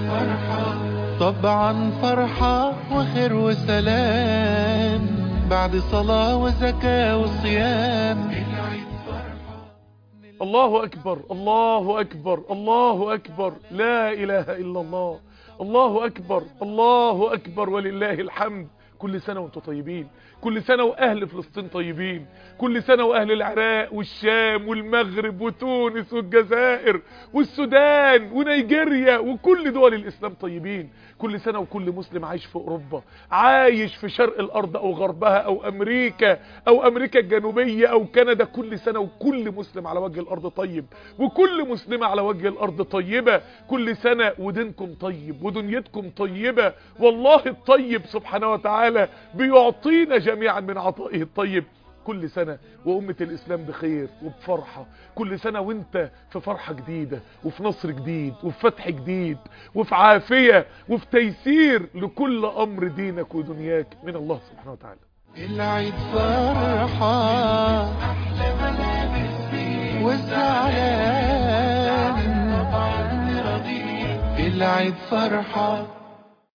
فرحة طبعا فرحة وخير وسلام بعد صلاة وزكاة وصيام الله أكبر الله أكبر الله أكبر لا إله إلا الله الله أكبر الله أكبر ولله الحمد كل سنة وانتم طيبين كل سنة وأهل فلسطين طيبين كل سنة وأهل العراق والشام والمغرب وتونس والجزائر والسودان ونيجيريا وكل دول الإسلام طيبين كل سنة وكل مسلم عايش في أوروبا عايش في شرق الأرض أو غربها أو أمريكا أو أمريكا الجنوبية أو كندا كل سنة وكل مسلم على وجه الأرض طيب وكل مسلمة على وجه الأرض طيبة كل سنة ودينكم طيب ودنيتكم طيبة والله الطيب سبحانه وتعالى بيعطينا جميعا من عطائه الطيب كل سنة وأمة الإسلام بخير وبفرحة كل سنة وانت في فرحة جديدة وفي نصر جديد وفي فتح جديد وفي عافية وفي تيسير لكل أمر دينك ودنياك من الله سبحانه وتعالى العيد فرحة والزعلان العيد فرحة